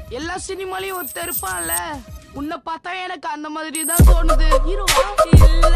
எல்லா சினிமாலையும் ஒருத்தர் இருப்பான்ல உன்னை பார்த்தா எனக்கு அந்த மாதிரி தான் தோணுது ஹீரோவா இல்ல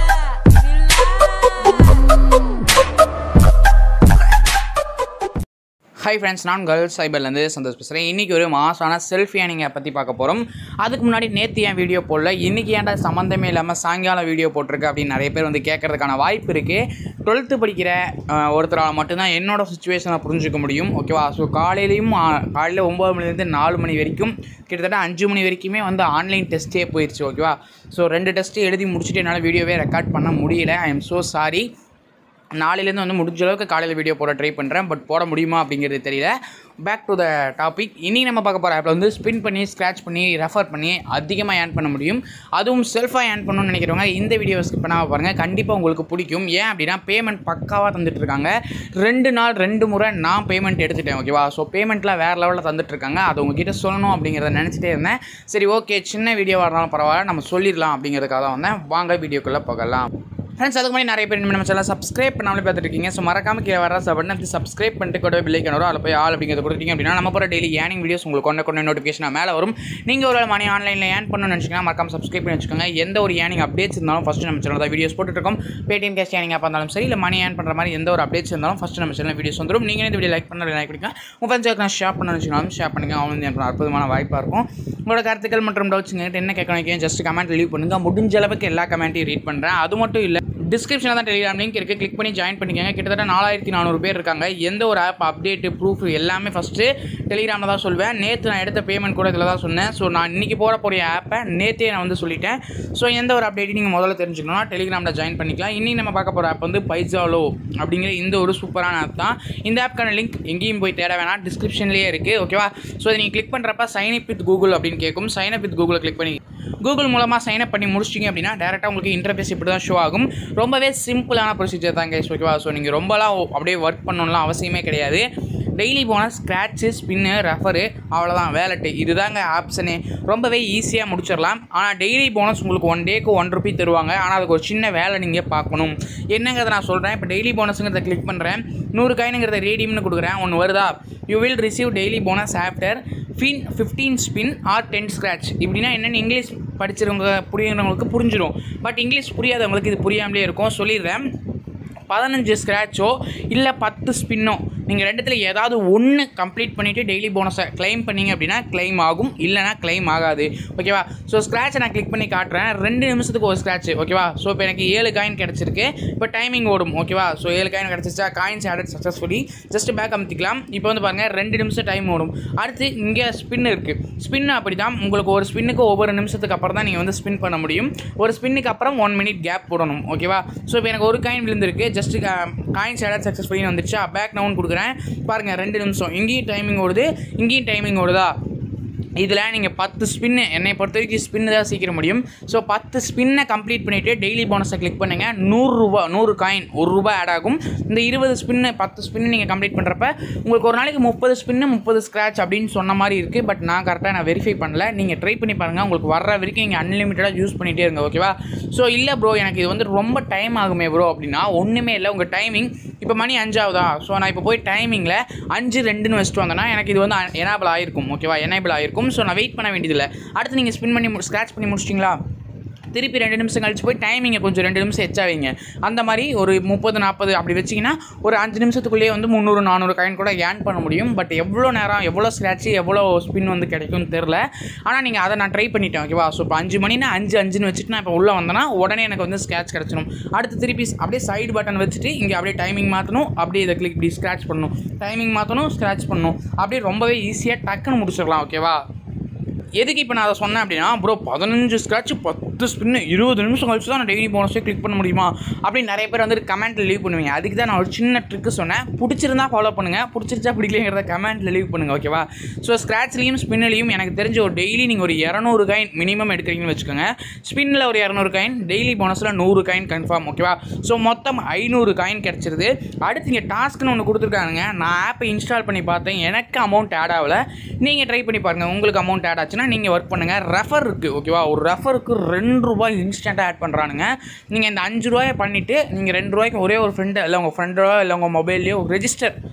ஹாய் ஃப்ரெண்ட்ஸ் நான் கேர்ள்ஸ் சைபர்லேருந்து சந்தோஷ் பேசுகிறேன் இன்றைக்கி ஒரு மாசான செல்ஃபி ஏனிங்கை பற்றி பார்க்க போகிறோம் அதுக்கு முன்னாடி நேற்று ஏன் வீடியோ போடல இன்றைக்கி ஏன்டா சம்மந்தமே இல்லாமல் சாயங்காலம் வீடியோ போட்டிருக்கு அப்படின்னு நிறைய பேர் வந்து கேட்கறதுக்கான வாய்ப்பு இருக்குது டுவெல்த்து படிக்கிற அஹ், ஒருத்தரால் மட்டும்தான் என்னோட சுச்சுவேஷனை புரிஞ்சுக்க முடியும் ஓகேவா ஸோ காலையிலையும் ஆ- காலையில் ஒம்பது மணிலேருந்து நாலு மணி வரைக்கும் கிட்டத்தட்ட அஞ்சு மணி வரைக்குமே வந்து ஆன்லைன் டெஸ்ட்டே போயிடுச்சு ஓகேவா ஸோ ரெண்டு டெஸ்ட்டு எழுதி முடிச்சுட்டு என்னால் வீடியோவே ரெக்கார்ட் பண்ண முடியல ஐ எம் ஸோ சாரி நாளையிலேருந்து வந்து முடிஞ்ச அளவுக்கு காலையில் வீடியோ போட ட்ரை பண்ணுறேன் பட் போட முடியுமா அப்படிங்கிறது தெரியல பேக் டு த டாபிக் இன்றைக்கி நம்ம பார்க்க போகிற ஆப்பில் வந்து ஸ்பின் பண்ணி ஸ்க்ராட்ச் பண்ணி ரெஃபர் பண்ணி அதிகமாக ஏர்ன் பண்ண முடியும் அதுவும் செல்ஃபாக ஏர்ன் பண்ணணும்னு நினைக்கிறவங்க இந்த வீடியோ ஸ்கிப் பண்ணாமல் பாருங்கள் கண்டிப்பாக உங்களுக்கு பிடிக்கும் ஏன் அப்படின்னா பேமெண்ட் பக்காவாக தந்துட்டு இருக்காங்க ரெண்டு நாள் ரெண்டு முறை நான் பேமெண்ட் எடுத்துட்டேன் ஓகேவா ஸோ பேமெண்ட்டில் வேறு லெவலில் தந்துட்டு இருக்காங்க அது உங்ககிட்ட சொல்லணும் அப்படிங்கிறத நினச்சிட்டே இருந்தேன் சரி ஓகே சின்ன வீடியோவாக இருந்தாலும் பரவாயில்ல நம்ம சொல்லிடலாம் அப்படிங்கிறதுக்காக தான் வந்தேன் வாங்க வீடியோக்குள்ளே போகலாம் ஃப்ரெண்ட்ஸ் அதுக்கு முன்னாடி நிறைய பேர் இன்னும் நம்ம சேனல் சப்ஸ்கிரைப் பண்ணாமலே பார்த்துட்டு இருக்கீங்க ஸோ மறக்காம கீழே வர சபட்டன் அப்படி சப்ஸ்கிரைப் பண்ணிட்டு கூட பில்லைக்கு வரும் அதில் போய் ஆள் அப்படிங்கிறத கொடுத்தீங்க அப்படின்னா நம்ம போகிற டெய்லி ஏர்னிங் வீடியோஸ் உங்களுக்கு கொண்ட கொண்ட நோட்டிஃபிகேஷன் மேலே வரும் நீங்கள் ஒரு மணி ஆன்லைனில் ஏர்ன் பண்ணணும்னு நினச்சிங்கன்னா மறக்காம சப்ஸ்கிரைப் பண்ணி வச்சுக்கோங்க எந்த ஒரு ஏர்னிங் அப்டேட்ஸ் இருந்தாலும் ஃபஸ்ட்டு நம்ம சேனல் தான் வீடியோஸ் போட்டுருக்கோம் பேடிஎம் கேஷ் ஏர்னிங் ஆப் இருந்தாலும் சரி இல்லை மணி ஏர்ன் பண்ணுற மாதிரி எந்த ஒரு அப்டேட்ஸ் இருந்தாலும் ஃபஸ்ட்டு நம்ம சேனல் வீடியோஸ் வந்துடும் நீங்கள் இந்த வீடியோ லைக் பண்ண லைக் பண்ணிக்கலாம் உங்கள் ஃப்ரெண்ட்ஸ் நான் ஷேர் பண்ண வச்சுக்கலாம் ஷேர் பண்ணுங்க அவங்க எனக்கு அற்புதமான வாய்ப்பாக இருக்கும் உங்களோட கருத்துக்கள் மற்றும் டவுட்ஸ் என்ன கேட்கணும் ஜஸ்ட் கமெண்ட் லீவ் பண்ணுங்க முடிஞ்ச அளவுக்கு எல்லா கமெண்ட்டையும் ரீட் பண்ணுறேன் அது மட்டும் இல்லை டிஸ்கிரிப்ஷனில் தான் டெலிகிராம் லிங்க் இருக்குது கிளிக் பண்ணி ஜாயின் பண்ணிக்கோங்க கிட்டத்தட்ட நாலாயிரத்தி நானூறு பேர் இருக்காங்க எந்த ஒரு ஆப் அப்டேட்டு ப்ரூஃப் எல்லாமே ஃபஸ்ட்டு டெலிகிராமில் தான் சொல்வேன் நேற்று நான் எடுத்த பேமெண்ட் கூட இதில் தான் சொன்னேன் ஸோ நான் இன்றைக்கி போட போகிற ஆப்பை நேற்றே நான் வந்து சொல்லிட்டேன் ஸோ எந்த ஒரு அப்டேட்டையும் நீங்கள் முதல்ல தெரிஞ்சுக்கணும்னா டெலிகிராமில் ஜாயின் பண்ணிக்கலாம் இன்றைக்கி நம்ம பார்க்க போகிற ஆப் வந்து பைசாலோ அப்படிங்கிற இந்த ஒரு சூப்பரான ஆப் தான் இந்த ஆப்க்கான லிங்க் எங்கேயும் போய் தேட வேணாம் டிஸ்கிரிப்ஷன்லேயே இருக்குது ஓகேவா ஸோ இதை நீங்கள் கிளிக் பண்ணுறப்ப சைன் அப் வித் கூகுள் அப்படின்னு கேட்கும் சைன் அப் வித் கூகுளை கிளிக் பண்ணி கூகுள் மூலமாக சைன் அப் பண்ணி முடிச்சிட்டிங்க அப்படின்னா டேரெக்டாக உங்களுக்கு இன்டர்ஃபேஸ் இப்படி தான் ஷோ ஆகும் ரொம்பவே சிம்பிளான ப்ரொசீஜர் தான் கைஸ் ஓகேவா ஸோ நீங்கள் ரொம்பலாம் அப்படியே ஒர்க் பண்ணணும்லாம் அவசியமே கிடையாது டெய்லி போனால் ஸ்க்ராட்சு ஸ்பின்னு ரெஃபரு அவ்வளோதான் வேலட்டு இதுதாங்க ஆப்ஷனே ரொம்பவே ஈஸியாக முடிச்சிடலாம் ஆனால் டெய்லி போனஸ் உங்களுக்கு ஒன் டேக்கு ஒன் ருபி தருவாங்க ஆனால் அதுக்கு ஒரு சின்ன வேலை நீங்கள் பார்க்கணும் என்னங்கிறத நான் சொல்கிறேன் இப்போ டெய்லி போனஸுங்கிறத கிளிக் பண்ணுறேன் நூறு காயினுங்கிறத ரேடியம்னு கொடுக்குறேன் ஒன்று வருதா you will receive daily bonus after fin fifteen spin or ten scratch இப்படின்னா என்னென்னு இங்கிலீஷ் படிச்சிருவங்க புரியுறவங்களுக்கு புரிஞ்சிடும் பட் இங்கிலீஷ் புரியாதவங்களுக்கு இது புரியாமலே இருக்கும் சொல்லிடுறேன் பதினஞ்சு ஸ்க்ராட்சோ இல்லை பத்து ஸ்பின்னோ நீங்கள் ரெண்டுத்தில் ஏதாவது ஒன்று கம்ப்ளீட் பண்ணிவிட்டு டெய்லி போனஸை க்ளைம் பண்ணீங்க அப்படின்னா க்ளைம் ஆகும் இல்லைனா க்ளைம் ஆகாது ஓகேவா ஸோ ஸ்க்ராட்சை நான் கிளிக் பண்ணி காட்டுறேன் ரெண்டு நிமிஷத்துக்கு ஒரு ஸ்க்ராட்ச் ஓகேவா ஸோ இப்போ எனக்கு ஏழு காயின் கிடச்சிருக்கு இப்போ டைமிங் ஓடும் ஓகேவா ஸோ ஏழு காயின் கிடச்சிச்சா coins added successfully just back அமுத்திக்கலாம் இப்போ வந்து பாருங்கள் ரெண்டு நிமிஷம் டைம் ஓடும் அடுத்து இங்கே ஸ்பின் இருக்குது ஸ்பின் அப்படி தான் உங்களுக்கு ஒரு ஸ்பின்னுக்கு ஒவ்வொரு நிமிஷத்துக்கு அப்புறம் தான் நீங்கள் வந்து ஸ்பின் பண்ண முடியும் ஒரு ஸ்பின்னுக்கு அப்புறம் ஒன் மினிட் கேப் போடணும் ஓகேவா ஸோ இப்போ எனக்கு ஒரு காயின் விழுந்திருக்கு ஜஸ்ட் காயின்ஸ் ஆடட் சக்ஸஸ்ஃபுல்லி வந்துருச்சா பேக் நவுன் கொடுக்குறேன் பாருங்கள் ரெண்டு நிமிஷம் இங்கேயும் டைமிங் ஓடுது இங்கேயும் டைமிங் ஓடுதா இதில் நீங்கள் பத்து ஸ்பின்னு என்னை பொறுத்த வரைக்கும் ஸ்பின்னு தான் சீக்கிரம் முடியும் ஸோ பத்து ஸ்பின்னை கம்ப்ளீட் பண்ணிவிட்டு டெய்லி போனஸை கிளிக் பண்ணுங்கள் நூறுரூவா நூறு காயின் ஒரு ரூபாய் ஆட் ஆகும் இந்த இருபது ஸ்பின்னு பத்து ஸ்பின்னு நீங்கள் கம்ப்ளீட் பண்ணுறப்ப உங்களுக்கு ஒரு நாளைக்கு முப்பது ஸ்பின்னு முப்பது ஸ்க்ராட்ச் அப்படின்னு சொன்ன மாதிரி இருக்குது பட் நான் கரெக்டாக நான் வெரிஃபை பண்ணல நீங்கள் ட்ரை பண்ணி பாருங்கள் உங்களுக்கு வர்ற வரைக்கும் நீங்கள் அன்லிமிட்டடாக யூஸ் பண்ணிகிட்டே இருங்க ஓகேவா ஸோ இல்லை ப்ரோ எனக்கு இது வந்து ரொம்ப டைம் ஆகுமே ப்ரோ அப்படின்னா ஒன்றுமே இல்லை உங்கள் டைமிங் இப்போ மணி அஞ்சாவதா ஸோ நான் இப்போ போய் டைமிங்கில் அஞ்சு ரெண்டுன்னு வச்சுட்டு வந்தேன்னா எனக்கு இது வந்து எனேபிள் ஆயிருக்கும் ஓகேவா எனேபிள் ஆயிருக்கும் ஸோ நான் வெயிட் பண்ண வேண்டியதில்லை அடுத்து நீங்கள் ஸ்பின் பண்ணி ஸ்க்ராட்ச் பண்ணி முடிச்சிட்டிங்களா திருப்பி ரெண்டு நிமிஷம் கழிச்சு போய் டைமிங்கை கொஞ்சம் ரெண்டு நிமிஷம் எச்சா வைங்க அந்த மாதிரி ஒரு முப்பது நாற்பது அப்படி வச்சிங்கன்னா ஒரு அஞ்சு நிமிஷத்துக்குள்ளேயே வந்து முந்நூறு நானூறு காயின் கூட ஏர்ன் பண்ண முடியும் பட் எவ்வளோ நேரம் எவ்வளோ ஸ்க்ராட்ச் எவ்வளோ ஸ்பின் வந்து கிடைக்கும்னு தெரில ஆனால் நீங்கள் அதை நான் ட்ரை பண்ணிட்டேன் ஓகேவா ஸோ இப்போ அஞ்சு மணினா அஞ்சு அஞ்சுன்னு வச்சுட்டு நான் இப்போ உள்ளே வந்தேன்னா உடனே எனக்கு வந்து ஸ்க்ராட்ச் கிடச்சிடும் அடுத்து திருப்பி அப்படியே சைடு பட்டன் வச்சுட்டு இங்கே அப்படியே டைமிங் மாற்றணும் அப்படியே இதை கிளிக் இப்படி ஸ்க்ராட்ச் பண்ணணும் டைமிங் மாற்றணும் ஸ்க்ராட்ச் பண்ணணும் அப்படியே ரொம்பவே ஈஸியாக டக்குன்னு முடிச்சிடலாம் ஓகேவா எதுக்கு இப்போ நான் அதை சொன்னேன் அப்படின்னா ப்ரோ பதினஞ்சு ஸ்க்ராட்ச் பத்து ஸ்பின்னு இருபது நிமிஷம் கழிச்சு தான் நான் டெய்லி போனஸே கிளிக் பண்ண முடியுமா அப்படின்னு நிறைய பேர் வந்து கமெண்ட்டில் லீவ் பண்ணுவீங்க அதுக்கு தான் நான் ஒரு சின்ன ட்ரிக்கு சொன்னேன் பிடிச்சிருந்தா ஃபாலோ பண்ணுங்கள் பிடிச்சிருச்சா பிடிக்கலங்கிறத கமெண்ட்டில் லீவ் பண்ணுங்கள் ஓகேவா ஸோ ஸ்க்ராட்ச்லேயும் ஸ்பின்லையும் எனக்கு தெரிஞ்ச ஒரு டெய்லி நீங்கள் ஒரு இரநூறு காயின் மினிமம் எடுக்கிறீங்கன்னு வச்சுக்கோங்க ஸ்பின்னில் ஒரு இரநூறு காயின் டெய்லி போனஸில் நூறு காயின் கன்ஃபார்ம் ஓகேவா ஸோ மொத்தம் ஐநூறு காயின் கிடச்சிருது அடுத்து இங்கே டாஸ்க்னு ஒன்று கொடுத்துருக்காங்க நான் ஆப்பை இன்ஸ்டால் பண்ணி பார்த்தேன் எனக்கு அமௌண்ட் ஆட் ஆகல நீங்கள் ட்ரை பண்ணி பாருங்கள் உங்களுக்கு அமௌண்ட் ஆட் ஆச்சுன்னா நீங்கள் ஒர்க் பண்ணுங்கள் ரெஃபர் இருக்குது ஓகேவா ஒரு ரெஃபருக்கு ரெண்டு ரூபாய் இன்ஸ்டண்ட்டாக ஆட் பண்ணுறானுங்க நீங்கள் இந்த அஞ்சு ரூபாயை பண்ணிவிட்டு நீங்கள் ரெண்டு ரூபாய்க்கு ஒரே ஒரு ஃப்ரெண்டு இல்லை உங்கள் ஃப்ரெண்டோ இல்லை உங்கள் மொபைல்லையோ ரெஜிஸ்டர்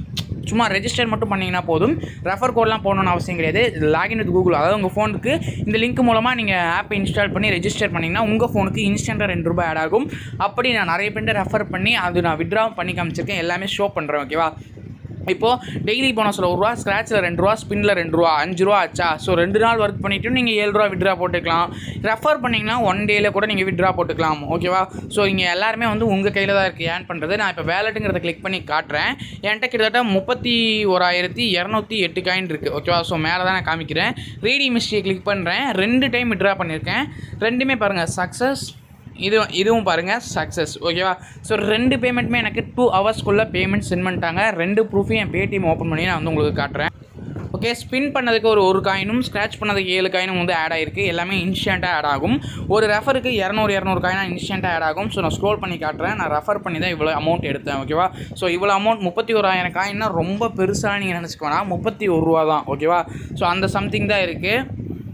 சும்மா ரெஜிஸ்டர் மட்டும் பண்ணிங்கன்னா போதும் ரெஃபர் கோட்லாம் போடணும்னு அவசியம் கிடையாது லாகின் வித் கூகுள் அதாவது உங்கள் ஃபோனுக்கு இந்த லிங்க் மூலமாக நீங்கள் ஆப்பை இன்ஸ்டால் பண்ணி ரெஜிஸ்டர் பண்ணிங்கன்னா உங்கள் ஃபோனுக்கு இன்ஸ்டண்ட்டாக ரெண்டு ரூபாய் ஆட் ஆகும் அப்படி நான் நிறைய பேர்ட்ட ரெஃபர் பண்ணி அது நான் விட்ரா பண்ணி காமிச்சிருக்கேன் எல்லாமே ஷோ பண்ணுறேன் ஓகேவா இப்போது டெய்லி போனஸில் ஒரு ரூபா ஸ்க்ராட்சில் ரெண்டு ரூபா ஸ்பின்னில் ரெண்டு ரூபா அஞ்சு ரூபா ஆச்சா ஸோ ரெண்டு நாள் ஒர்க் பண்ணிவிட்டு நீங்கள் ஏழு ரூபா விட்ரா போட்டுக்கலாம் ரெஃபர் பண்ணிங்கன்னா ஒன் டேயில் கூட நீங்கள் விட்ரா போட்டுக்கலாம் ஓகேவா ஸோ இங்கே எல்லாருமே வந்து உங்கள் கையில் தான் இருக்குது ஏன் பண்ணுறது நான் இப்போ வேலட்டுங்கிறத கிளிக் பண்ணி காட்டுறேன் என்கிட்ட கிட்டத்தட்ட முப்பத்தி ஓராயிரத்தி இரநூத்தி எட்டு காயின் இருக்குது ஓகேவா ஸோ மேலே தான் நான் காமிக்கிறேன் ரீடி மிஸ்டியை கிளிக் பண்ணுறேன் ரெண்டு டைம் விட்ரா பண்ணியிருக்கேன் ரெண்டுமே பாருங்கள் சக்ஸஸ் இது இதுவும் பாருங்கள் சக்ஸஸ் ஓகேவா ஸோ ரெண்டு பேமெண்ட்டுமே எனக்கு டூ ஹவர்ஸ்க்குள்ளே பேமெண்ட் சென்ட் பண்ணிட்டாங்க ரெண்டு ப்ரூஃபையும் என் பேடிஎம் ஓப்பன் பண்ணி நான் வந்து உங்களுக்கு காட்டுறேன் ஓகே ஸ்பின் பண்ணதுக்கு ஒரு ஒரு காயினும் ஸ்க்ராட்ச் பண்ணதுக்கு ஏழு காயினும் வந்து ஆட் ஆயிருக்கு எல்லாமே இன்ஸ்டண்ட்டாக ஆட் ஆகும் ஒரு ரெஃபருக்கு இரநூறு இரநூறு காயினாக இன்ஸ்டண்ட்டாக ஆட் ஆகும் ஸோ நான் ஸ்க்ரோல் பண்ணி காட்டுறேன் நான் ரெஃபர் பண்ணி தான் இவ்வளோ அமௌண்ட் எடுத்தேன் ஓகேவா ஸோ இவ்வளோ அமௌண்ட் முப்பத்தி ஓராயிரம் காயின்னா ரொம்ப பெருசாக நீங்கள் நினச்சிக்க வேணாம் முப்பத்தி ஒரு ரூபா தான் ஓகேவா ஸோ அந்த சம்திங் தான் இருக்குது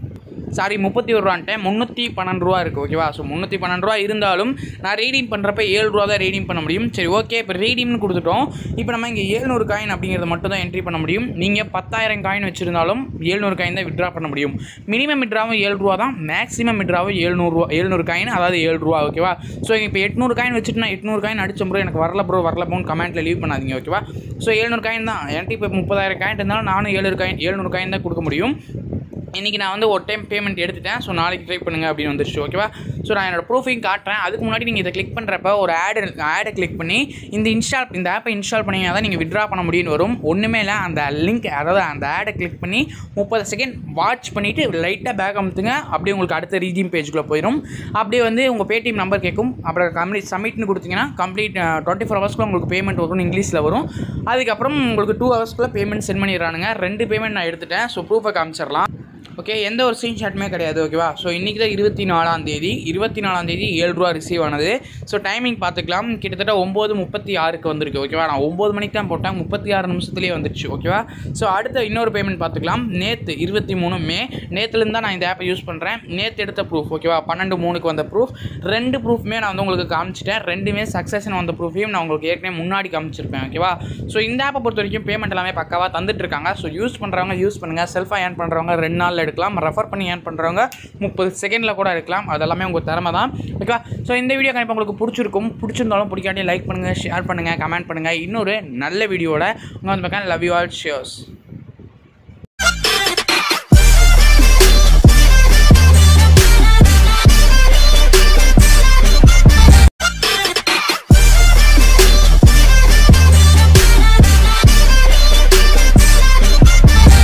சாரி முப்பத்தி ஒரு ரூபான்ட்டேன் முந்நூற்றி பன்னெண்டு ரூபா இருக்குது ஓகேவா ஸோ முந்நூற்றி பன்னெண்டு ரூபா இருந்தாலும் நான் ரீடிங் பண்ணுறப்ப ஏழு ரூபா தான் ரீடிங் பண்ண முடியும் சரி ஓகே இப்போ ரீடிங்னு கொடுத்துட்டோம் இப்போ நம்ம இங்கே ஏழ்நூறு காயின் அப்படிங்கிறத மட்டும் தான் என்ட்ரி பண்ண முடியும் நீங்கள் பத்தாயிரம் காயின் வச்சுருந்தாலும் ஏழ்நூறு காயின் தான் விட்ரா பண்ண முடியும் மினிமம் விட்ராவும் ஏழு ரூபா தான் மேக்ஸிமம் விட்ராவும் ஏழ்நூறுவா ஏழ்நூறு காயின் அதாவது ஏழு ரூபா ஓகேவா ஸோ இப்போ எட்நூறு காயின் வச்சுட்டு நான் எட்நூறு காயின் அடிச்ச ப்ரோ எனக்கு வரல ப்ரோ வரல ப்ரோன்னு கமெண்ட்டில் லீவ் பண்ணாதீங்க ஓகேவா ஸோ ஏழ்நூறு காயின் தான் என்கிட்ட இப்போ முப்பதாயிரம் காயின் இருந்தாலும் நானும் ஏழு காயின் ஏழ்நூறு காயின் தான் கொடுக்க முடியும் இன்றைக்கி நான் வந்து ஒரு டைம் பேமெண்ட் எடுத்துட்டேன் ஸோ நாளைக்கு ட்ரை பண்ணுங்கள் அப்படின்னு வந்துருச்சு ஓகேவா ஸோ நான் என்னோட ப்ரூஃபையும் காட்டுறேன் அதுக்கு முன்னாடி நீங்கள் இதை கிளிக் பண்ணுறப்ப ஒரு ஆடு ஆடை கிளிக் பண்ணி இந்த இன்ஸ்டால் இந்த ஆப்பை இன்ஸ்டால் பண்ணிங்கன்னா தான் நீங்கள் விட்ரா பண்ண முடியும்னு வரும் ஒன்றுமே இல்லை அந்த லிங்க் அதாவது அந்த ஆடை கிளிக் பண்ணி முப்பது செகண்ட் வாட்ச் பண்ணிவிட்டு லைட்டாக பேக் அமுத்துங்க அப்படியே உங்களுக்கு அடுத்த ரீடியம் பேஜுக்குள்ளே போயிடும் அப்படியே வந்து உங்கள் பேடிஎம் நம்பர் கேட்கும் அப்புறம் கம்ப்ளீட் சப்மிட்னு கொடுத்தீங்கன்னா கம்ப்ளீட் டுவெண்ட்டி ஃபோர் ஹவர்ஸ்க்குள்ள உங்களுக்கு பேமெண்ட் வரும் இங்கிலீஷில் வரும் அதுக்கப்புறம் உங்களுக்கு டூ ஹவர்ஸ்க்குள்ளே பேமெண்ட் சென்ட் பண்ணிடுறானுங்க ரெண்டு பேமெண்ட் நான் எடுத்துட்டேன் ஸோ ப்ரூஃபை காமிச்சிடலாம் ஓகே எந்த ஒரு ஸ்க்ரீன்ஷாட்டுமே கிடையாது ஓகேவா ஸோ இன்றைக்கி தான் இருபத்தி நாலாம் தேதி இருபத்தி நாலாம் தேதி ஏழு ரூபா ரிசீவ் ஆனது ஸோ டைமிங் பார்த்துக்கலாம் கிட்டத்தட்ட ஒம்பது முப்பத்தி ஆறுக்கு வந்திருக்கு ஓகேவா நான் ஒம்பது மணிக்கு தான் போட்டேன் முப்பத்தி ஆறு நிமிஷத்துலேயே வந்துருச்சு ஓகேவா ஸோ அடுத்த இன்னொரு பேமெண்ட் பார்த்துக்கலாம் நேற்று இருபத்தி மூணு மே நேற்றுலேருந்து தான் நான் இந்த ஆப்பை யூஸ் பண்ணுறேன் நேற்று எடுத்த ப்ரூஃப் ஓகேவா பன்னெண்டு மூணுக்கு வந்த ப்ரூஃப் ரெண்டு ப்ரூஃப்மே நான் வந்து உங்களுக்கு காமிச்சிட்டேன் ரெண்டுமே சக்ஸஸ்னு வந்த ப்ரூஃபையும் நான் உங்களுக்கு ஏற்கனவே முன்னாடி காமிச்சிருப்பேன் ஓகேவா ஸோ இந்த ஆப்பை பொறுத்த வரைக்கும் பேமெண்ட் எல்லாமே பக்காவாக தந்துட்டு இருக்காங்க ஸோ யூஸ் பண்ணுறவங்க யூஸ் பண்ணுங்கள் செல்ஃபாக ஏர்ன் பண்ணுறவங்க ரெண்டு நாளில் எடுக்கலாம் ரெஃபர் பண்ணி ஏர்ன் பண்ணுறவங்க முப்பது செகண்டில் கூட எடுக்கலாம் அதெல்லாமே உங்கள் திறமை தான் ஓகேவா ஸோ இந்த வீடியோ கண்டிப்பாக உங்களுக்கு பிடிச்சிருக்கும் பிடிச்சிருந்தாலும் பிடிக்காட்டி லைக் பண்ணுங்கள் ஷேர் பண்ணுங்கள் கமெண்ட் பண்ணுங்கள் இன்னொரு நல்ல வீடியோட உங்கள் வந்து பக்கம் லவ் யூ ஆல் ஷியோஸ்